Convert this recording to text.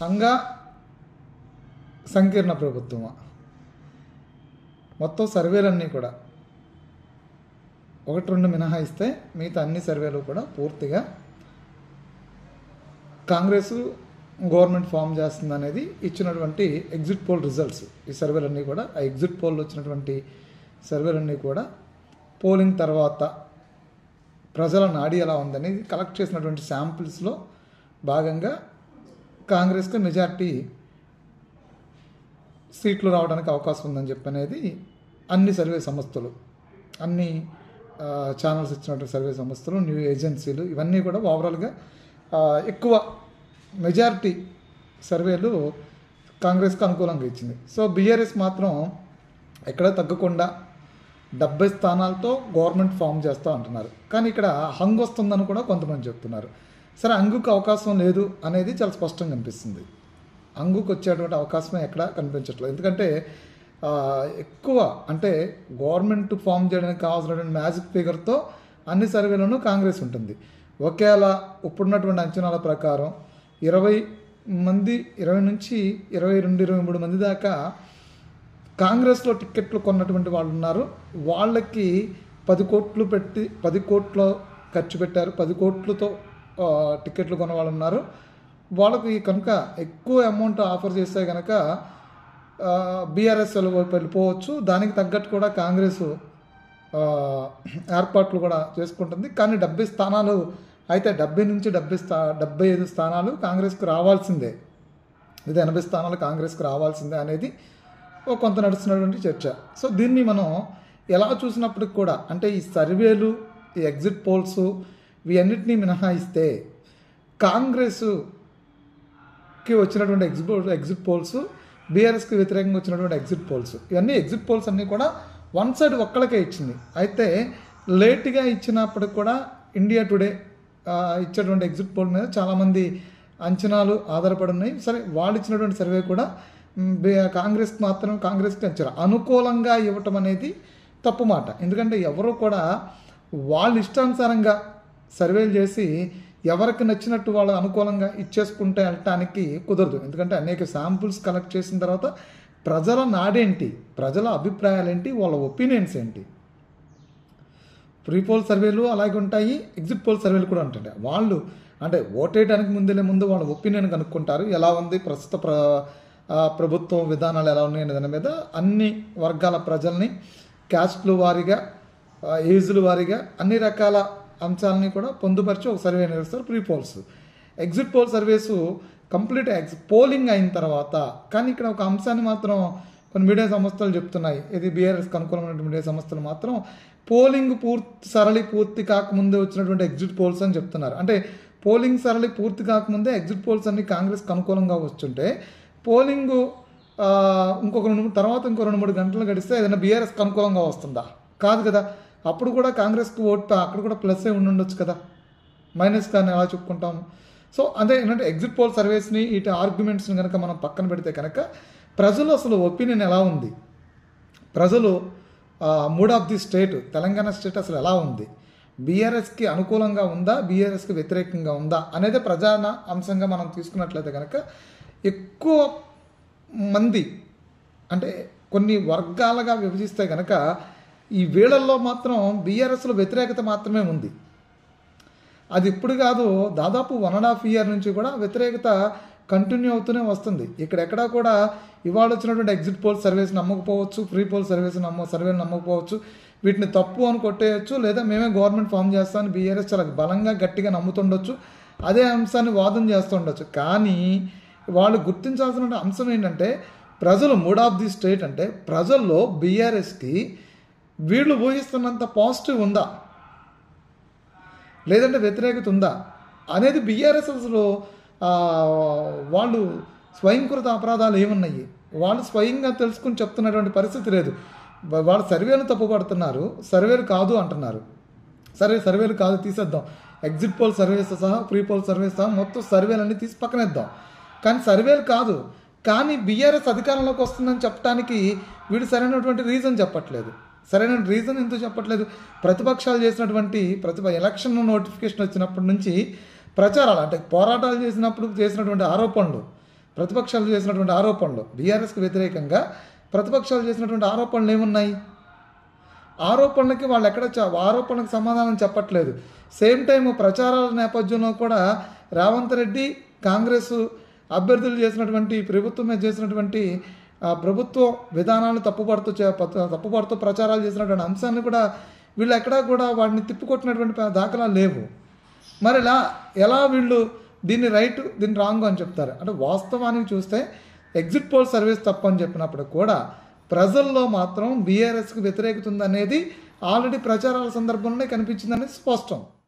హంగా సంకీర్ణ ప్రభుత్వమా మొత్తం సర్వేలన్నీ కూడా ఒకటి రెండు మినహాయిస్తే మిగతా అన్ని సర్వేలు కూడా పూర్తిగా కాంగ్రెస్ గవర్నమెంట్ ఫామ్ చేస్తుంది అనేది ఇచ్చినటువంటి ఎగ్జిట్ పోల్ రిజల్ట్స్ ఈ సర్వేలన్నీ కూడా ఆ ఎగ్జిట్ పోల్ వచ్చినటువంటి సర్వేలన్నీ కూడా పోలింగ్ తర్వాత ప్రజల నాడి ఎలా ఉందనేది కలెక్ట్ చేసినటువంటి శాంపిల్స్లో భాగంగా కాంగ్రెస్కి మెజార్టీ సీట్లు రావడానికి అవకాశం ఉందని చెప్పి అనేది అన్ని సర్వే సంస్థలు అన్ని ఆ, ఛానల్స్ ఇచ్చినటువంటి సర్వే సంస్థలు న్యూ ఏజెన్సీలు ఇవన్నీ కూడా ఓవరాల్గా ఆ, ఎక్కువ మెజారిటీ సర్వేలు కాంగ్రెస్కి అనుకూలంగా ఇచ్చింది సో బీఆర్ఎస్ మాత్రం ఎక్కడ తగ్గకుండా డెబ్బై స్థానాలతో గవర్నమెంట్ ఫామ్ చేస్తూ అంటున్నారు కానీ ఇక్కడ హంగ్ వస్తుందని కూడా కొంతమంది చెప్తున్నారు సరే హంగుకు అవకాశం లేదు అనేది చాలా స్పష్టంగా కనిపిస్తుంది హంగుకు వచ్చేటువంటి అవకాశం ఎక్కడ కనిపించట్లేదు ఎందుకంటే ఆ, ఎక్కువ అంటే గవర్నమెంట్ ఫామ్ చేయడానికి కావాల్సినటువంటి మ్యాజిక్ ఫిగర్తో అన్ని సర్వేలోనూ కాంగ్రెస్ ఉంటుంది ఒకవేళ ఇప్పుడున్నటువంటి అంచనాల ప్రకారం ఇరవై మంది ఇరవై నుంచి ఇరవై రెండు ఇరవై మూడు మంది దాకా కాంగ్రెస్లో టిక్కెట్లు కొన్నటువంటి వాళ్ళు ఉన్నారు వాళ్ళకి పది కోట్లు పెట్టి పది కోట్లు ఖర్చు పెట్టారు పది కోట్లతో ఆ, టిక్కెట్లు కొన్న వాళ్ళు ఉన్నారు వాళ్ళకి కనుక ఎక్కువ అమౌంట్ ఆఫర్ చేస్తే కనుక బీఆర్ఎస్ వెళ్ళిపోవచ్చు దానికి తగ్గట్టు కూడా కాంగ్రెస్ ఆ, ఏర్పాట్లు కూడా చేసుకుంటుంది కానీ డెబ్బై స్థానాలు అయితే డెబ్బై నుంచి డెబ్బై స్థా డెబ్బై ఐదు స్థానాలు కాంగ్రెస్కి రావాల్సిందే ఇది ఎనభై స్థానాలు కాంగ్రెస్కి రావాల్సిందే అనేది ఓ కొంత నడుస్తున్నటువంటి చర్చ సో దీన్ని మనం ఎలా చూసినప్పటికి కూడా అంటే ఈ సర్వేలు ఈ ఎగ్జిట్ పోల్స్ ఇవన్నిటినీ మినహాయిస్తే కాంగ్రెస్కి వచ్చినటువంటి ఎగ్జిట్ పోల్ ఎగ్జిట్ పోల్స్ బీఆర్ఎస్కి వ్యతిరేకంగా వచ్చినటువంటి ఎగ్జిట్ పోల్స్ ఇవన్నీ ఎగ్జిట్ పోల్స్ అన్నీ కూడా వన్ సైడ్ ఒక్కళ్ళకే ఇచ్చింది అయితే లేట్గా ఇచ్చినప్పటికి కూడా ఇండియా టుడే ఆ, ఇచ్చేటువంటి ఎగ్జిట్ పోల్ మీద చాలామంది అంచనాలు ఆధారపడి ఉన్నాయి సరే వాళ్ళు ఇచ్చినటువంటి సర్వే కూడా మ్, బే- కాంగ్రెస్కి మాత్రం కాంగ్రెస్కి ఇచ్చారు అనుకూలంగా ఇవ్వటం అనేది తప్పు మాట ఎందుకంటే ఎవరు కూడా వాళ్ళ ఇష్టానుసారంగా సర్వేలు చేసి ఎవరికి నచ్చినట్టు వాళ్ళు అనుకూలంగా ఇచ్చేసుకుంటే వెళ్ళటానికి కుదరదు ఎందుకంటే అనేక శాంపుల్స్ కలెక్ట్ చేసిన తర్వాత ప్రజల నాడేంటి ప్రజల అభిప్రాయాలు ఏంటి వాళ్ళ ఒపీనియన్స్ ఏంటి ప్రీ పోల్ సర్వేలు అలాగే ఉంటాయి ఎగ్జిట్ పోల్ సర్వేలు కూడా ఉంటాయి వాళ్ళు అంటే ఓటేయడానికి ముందే ముందు వాళ్ళ ఒపీనియన్ కనుక్కుంటారు ఎలా ఉంది ప్రస్తుత ప్ర ఆ, ప్రభుత్వం విధానాలు ఎలా ఉన్నాయి అనే దాని మీద అన్ని వర్గాల ప్రజల్ని క్యాస్ట్లు వారీగా ఆ, ఏజ్ల వారీగా అన్ని రకాల అంశాలని కూడా పొందుపరిచి ఒక సర్వే నిర్వహిస్తారు pre polls exit poll surveys complete ఎగ్జ్ పోలింగ్ అయిన తర్వాత కానీ ఇక్కడ ఒక అంశాన్ని మాత్రం కొన్ని మీడియా సంస్థలు చెప్తున్నాయి ఇది బీఆర్ఎస్కి అనుకూలమైనటువంటి మీడియా సంస్థలు మాత్రం పోలింగ్ పూర్తి సరళి పూర్తి కాకముందే వచ్చినటువంటి ఎగ్జిట్ పోల్స్ అని చెప్తున్నారు అంటే పోలింగ్ సరళి పూర్తి కాకముందే ఎగ్జిట్ పోల్స్ అన్ని కాంగ్రెస్కి అనుకూలంగా వస్తుంటే పోలింగ్ ఆ, ఇంకొక రెండు మూడు- తర్వాత ఇంకో రెండు మూడు గంటలు గడిస్తే ఏదైనా బీఆర్ఎస్కి అనుకూలంగా వస్తుందా కాదు కదా అప్పుడు కూడా కాంగ్రెస్కి ఓటు అక్కడ కూడా ప్లస్ ఏ ఉండి ఉండొచ్చు కదా మైనస్ కానీ ఎలా చెప్పుకుంటాం సో అదే ఏంటంటే ఎగ్జిట్ పోల్ సర్వేస్ని ఇటు ఆర్గ్యుమెంట్స్ని కనుక మనం పక్కన పెడితే కనుక ప్రజలు అసలు ఒపీనియన్ ఎలా ఉంది ప్రజలు mood of the state Telangana state అసలు ఎలా ఉంది బీఆర్ఎస్కి అనుకూలంగా ఉందా బీఆర్ఎస్కి వ్యతిరేకంగా ఉందా అనేది ప్రధాన అంశంగా మనం తీసుకున్నట్లయితే కనుక ఎక్కువ మంది అంటే కొన్ని వర్గాలుగా విభజిస్తే కనుక ఈ వీళ్ళల్లో మాత్రం బీఆర్ఎస్లో వ్యతిరేకత మాత్రమే ఉంది అది ఇప్పుడు కాదు దాదాపు వన్ అండ్ హాఫ్ ఇయర్ నుంచి కూడా వ్యతిరేకత కంటిన్యూ అవుతూనే వస్తుంది ఇక్కడెక్కడా కూడా ఇవాళ వచ్చినటువంటి ఎగ్జిట్ పోల్ సర్వీస్ నమ్మకపోవచ్చు ఫ్రీ పోల్ సర్వీస్ నమ్మ సర్వేలు నమ్మకపోవచ్చు వీటిని తప్పు అని కొట్టేయచ్చు లేదా మేమే గవర్నమెంట్ ఫామ్ చేస్తామని బీఆర్ఎస్ చాలా బలంగా గట్టిగా నమ్ముతుండొచ్చు అదే అంశాన్ని వాదన చేస్తుండొచ్చు కానీ వాళ్ళు గుర్తించాల్సిన అంశం ఏంటంటే ప్రజలు మూడ్ ఆఫ్ ది స్టేట్ అంటే ప్రజల్లో బీఆర్ఎస్కి వీళ్ళు ఊహిస్తున్నంత పాజిటివ్ ఉందా లేదంటే వ్యతిరేకత ఉందా అనేది బీఆర్ఎస్ అసలు ఆ, వాళ్ళు స్వయంకృత అపరాధాలు ఏమున్నాయి వాళ్ళు స్వయంగా తెలుసుకుని చెప్తున్నటువంటి పరిస్థితి లేదు వా- వాళ్ళు సర్వేలు తప్పుపడుతున్నారు సర్వేలు కాదు అంటున్నారు సరే సర్వేలు కాదు తీసేద్దాం ఎగ్జిట్ పోల్ సర్వేస్ సహా ప్రీ పోల్ సర్వేస్ సహా మొత్తం సర్వేలన్నీ తీసి పక్కనేద్దాం కానీ సర్వేలు కాదు కానీ బీఆర్ఎస్ అధికారంలోకి వస్తుందని చెప్పడానికి వీడు సరైనటువంటి రీజన్ చెప్పట్లేదు సరైన రీజన్ ఎందుకు చెప్పట్లేదు ప్రతిపక్షాలు చేసినటువంటి ప్రతిప ఎలక్షన్ నోటిఫికేషన్ వచ్చినప్పటి నుంచి ప్రచారాలు అంటే పోరాటాలు చేసినప్పుడు చేసినటువంటి ఆరోపణలు ప్రతిపక్షాలు చేసినటువంటి ఆరోపణలు బీఆర్ఎస్కి వ్యతిరేకంగా ప్రతిపక్షాలు చేసినటువంటి ఆరోపణలు ఏమున్నాయి ఆరోపణలకి వాళ్ళు ఎక్కడ చ- ఆరోపణలకు సమాధానం చెప్పట్లేదు సేమ్ టైం ప్రచారాల నేపథ్యంలో కూడా రేవంత్ రెడ్డి కాంగ్రెస్ అభ్యర్థులు చేసినటువంటి ప్రభుత్వం మీద చేసినటువంటి ఆ, ప్రభుత్వ విధానాలను తప్పుపడుతూ చే- ప- తప్పుపడుతూ ప్రచారాలు చేసినటువంటి అంశాన్ని కూడా వీళ్ళు ఎక్కడా కూడా వాటిని తిప్పికొట్టినటువంటి ప- దాఖలాలు లేవు మరి ఇలా ఎలా వీళ్ళు దీన్ని రైట్ దీన్ని రాంగ్ అని చెప్తారు అంటే వాస్తవానికి చూస్తే ఎగ్జిట్ పోల్ సర్వీస్ తప్పు అని చెప్పినప్పుడు కూడా ప్రజల్లో మాత్రం బీఆర్ఎస్కి వ్యతిరేకత ఉందనేది ఆల్రెడీ ప్రచారాల సందర్భంలోనే కనిపించిందనేది స్పష్టం